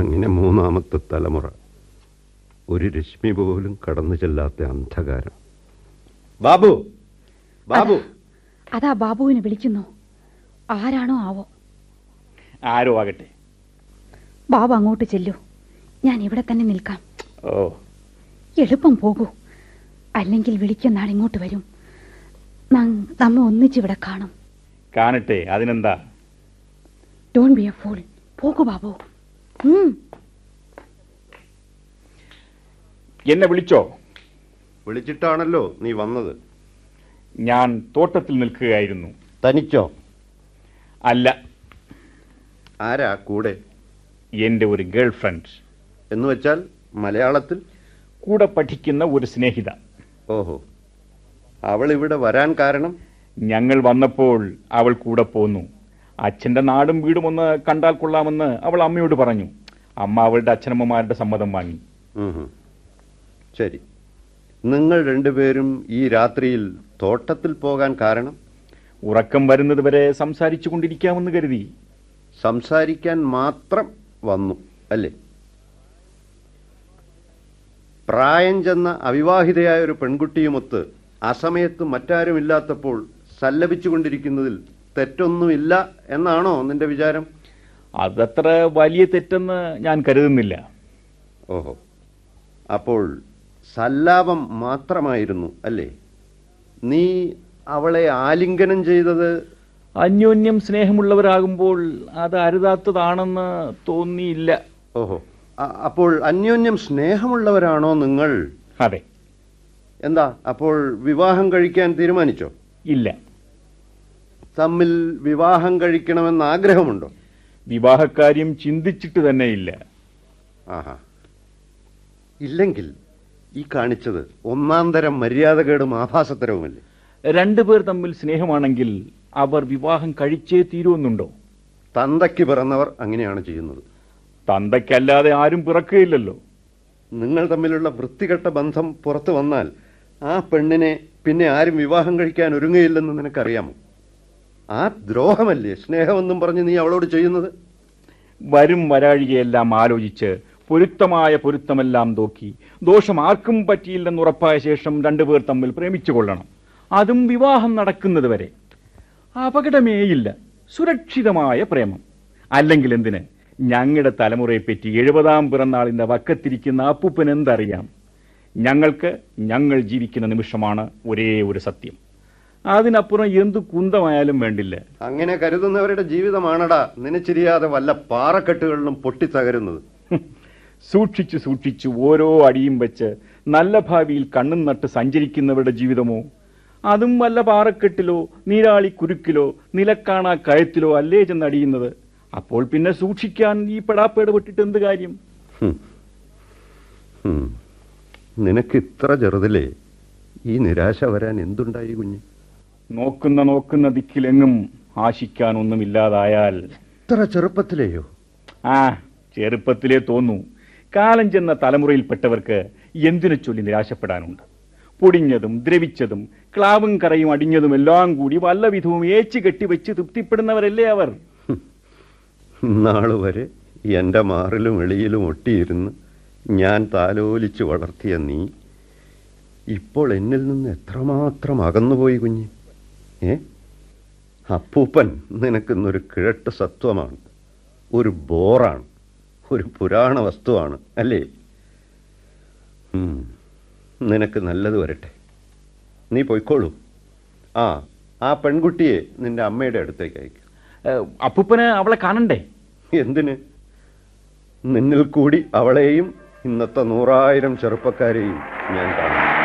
അങ്ങനെ മൂന്നാമത്തെ തലമുറ ഒരു രശ്മി പോലും കടന്നു ചെല്ലാത്ത അന്ധകാരം ബാബു ബാബു അതാ ബാബുവിനെ വിളിക്കുന്നു ആരാണോ ആവോ ആരോ ആകട്ടെ ബാബു അങ്ങോട്ട് ചെല്ലൂ ഞാൻ ഇവിടെ തന്നെ നിൽക്കാം ഓ എളുപ്പം പോകൂ അല്ലെങ്കിൽ വിളിക്കുന്ന ആൾ ഇങ്ങോട്ട് വരും നം- നമ്മ ഒന്നിച്ചിവിടെ കാണും കാണട്ടെ അതിനെന്താ ഡോൺ ബി എ ഫൂൾ പോകൂ ബാബു ഉം. എന്നെ വിളിച്ചോ വിളിച്ചിട്ടാണല്ലോ നീ വന്നത് ഞാൻ തോട്ടത്തിൽ നിൽക്കുകയായിരുന്നു തനിച്ചോ അല്ല ആരാ കൂടെ എൻ്റെ ഒരു ഗേൾ ഫ്രണ്ട് എന്ന് വെച്ചാൽ മലയാളത്തിൽ കൂടെ പഠിക്കുന്ന ഒരു സ്നേഹിത ഓഹോ അവൾ ഇവിടെ വരാൻ കാരണം ഞങ്ങൾ വന്നപ്പോൾ അവൾ കൂടെ പോന്നു അച്ഛന്റെ നാടും വീടും ഒന്ന് കണ്ടാൽ കൊള്ളാമെന്ന് അവൾ അമ്മയോട് പറഞ്ഞു അമ്മ അവളുടെ അച്ഛനമ്മമാരുടെ സമ്മതം വാങ്ങി ഉം ഹും. ശരി നിങ്ങൾ രണ്ടുപേരും ഈ രാത്രിയിൽ തോട്ടത്തിൽ പോകാൻ കാരണം ഉറക്കം വരുന്നത് വരെ സംസാരിച്ചു കൊണ്ടിരിക്കാമെന്ന് കരുതി സംസാരിക്കാൻ മാത്രം വന്നു അല്ലേ പ്രായം ചെന്ന അവിവാഹിതയായ ഒരു പെൺകുട്ടിയുമൊത്ത് അസമയത്ത് മറ്റാരുമില്ലാത്തപ്പോൾ സല്ലപിച്ചുകൊണ്ടിരിക്കുന്നതിൽ തെറ്റൊന്നുമില്ല എന്നാണോ നിന്റെ വിചാരം അതത്ര വലിയ തെറ്റെന്ന് ഞാൻ കരുതുന്നില്ല ഓഹോ അപ്പോൾ സല്ലാപം മാത്രമായിരുന്നു അല്ലേ നീ അവളെ ആലിംഗനം ചെയ്തത് അന്യോന്യം സ്നേഹമുള്ളവരാകുമ്പോൾ അത് അരുതാത്തതാണെന്ന് തോന്നിയില്ല ഓഹോ അ- അപ്പോൾ അന്യോന്യം സ്നേഹമുള്ളവരാണോ നിങ്ങൾ അതെ എന്താ അപ്പോൾ വിവാഹം കഴിക്കാൻ തീരുമാനിച്ചോ ഇല്ല തമ്മിൽ വിവാഹം കഴിക്കണമെന്ന് ആഗ്രഹമുണ്ടോ വിവാഹക്കാര്യം ചിന്തിച്ചിട്ട് തന്നെ ഇല്ല ആഹാ ഇല്ലെങ്കിൽ ഈ കാണിച്ചത് ഒന്നാം തരം മര്യാദകേടും ആഭാസത്തരവുമല്ലേ രണ്ടുപേർ തമ്മിൽ സ്നേഹമാണെങ്കിൽ അവർ വിവാഹം കഴിച്ചേ തീരുമെന്നുണ്ടോ തന്തയ്ക്ക് പിറന്നവർ അങ്ങനെയാണ് ചെയ്യുന്നത് തന്തയ്ക്കല്ലാതെ ആരും പിറക്കുകയില്ലല്ലോ നിങ്ങൾ തമ്മിലുള്ള വൃത്തികെട്ട ബന്ധം പുറത്തു വന്നാൽ ആ പെണ്ണിനെ പിന്നെ ആരും വിവാഹം കഴിക്കാൻ ഒരുങ്ങയില്ലെന്ന് നിനക്കറിയാമോ ആ ദ്രോഹമല്ലേ സ്നേഹമെന്നും പറഞ്ഞ് നീ അവളോട് ചെയ്യുന്നത് വരും വരാഴികയെല്ലാം ആലോചിച്ച് പൊരുത്തമായ പൊരുത്തമെല്ലാം നോക്കി ദോഷം ആർക്കും പറ്റിയില്ലെന്ന് ഉറപ്പായ ശേഷം രണ്ടുപേർ തമ്മിൽ പ്രേമിച്ചു കൊള്ളണം അതും വിവാഹം നടക്കുന്നത് വരെ അപകടമേയില്ല സുരക്ഷിതമായ പ്രേമം അല്ലെങ്കിൽ എന്തിന് ഞങ്ങളുടെ തലമുറയെപ്പറ്റി എഴുപതാം പിറന്നാളിന്റെ വക്കത്തിരിക്കുന്ന അപ്പൂപ്പൻ എന്തറിയാം ഞങ്ങൾക്ക് ഞങ്ങൾ ജീവിക്കുന്ന നിമിഷമാണ് ഒരേ ഒരു സത്യം അതിനപ്പുറം എന്തു കുന്തമായാലും വേണ്ടില്ല അങ്ങനെ കരുതുന്നവരുടെ ജീവിതമാണടാ നിനച്ചിരിയാതെ വല്ല പാറക്കെട്ടുകളിലും പൊട്ടിത്തകരുന്നത് സൂക്ഷിച്ചു സൂക്ഷിച്ചു ഓരോ അടിയും വെച്ച് നല്ല ഭാവിയിൽ കണ്ണും നട്ട് സഞ്ചരിക്കുന്നവരുടെ ജീവിതമോ അതും വല്ല പാറക്കെട്ടിലോ നീരാളി കുരുക്കിലോ നിലക്കാണാ കയത്തിലോ അല്ലേ ചെന്നടിയുന്നത് അപ്പോൾ പിന്നെ സൂക്ഷിക്കാൻ ഈ പെടാപ്പേട് പെട്ടിട്ട് എന്ത് കാര്യം ഹും. ഹും. നിനക്ക് ഇത്ര ചെറുതിലേ ഈ നിരാശ വരാൻ എന്തുണ്ടായി കുഞ്ഞ് നോക്കുന്ന നോക്കുന്ന ദിക്കിലെങ്ങും ആശിക്കാനൊന്നുമില്ലാതായാൽ ഇത്ര ചെറുപ്പത്തിലെയോ ആ ചെറുപ്പത്തിലേ തോന്നൂ കാലം ചെന്ന തലമുറയിൽപ്പെട്ടവർക്ക് എന്തിനു ചൊല്ലി നിരാശപ്പെടാനുണ്ട് പൊടിഞ്ഞതും ദ്രവിച്ചതും ക്ലാവും കറയും അടിഞ്ഞതും എല്ലാം കൂടി വല്ല വിധവും ഏച്ചു കെട്ടിവെച്ച് തൃപ്തിപ്പെടുന്നവരല്ലേ അവർ നാള് വരെ എൻ്റെ മാറിലും എളിയിലും ഒട്ടിയിരുന്ന് ഞാൻ താലോലിച്ച് വളർത്തിയ നീ ഇപ്പോൾ എന്നിൽ നിന്ന് എത്രമാത്രം അകന്നുപോയി കുഞ്ഞ് ഏ അപ്പൂപ്പൻ നിനക്കിന്നൊരു കിഴട്ട് സത്വമാണ് ഒരു ബോറാണ് ഒരു പുരാണ വസ്തുവാണ് അല്ലേ ഉം. നിനക്ക് നല്ലത് വരട്ടെ നീ പൊയ്ക്കോളൂ ആ ആ പെൺകുട്ടിയെ നിന്റെ അമ്മയുടെ അടുത്തേക്ക് അയക്കും ഏഹ്, അപ്പൂപ്പന് അവളെ കാണണ്ടേ എന്തിന് നിന്നിൽ കൂടി അവളെയും ഇന്നത്തെ നൂറായിരം ചെറുപ്പക്കാരെയും ഞാൻ കാണുന്നു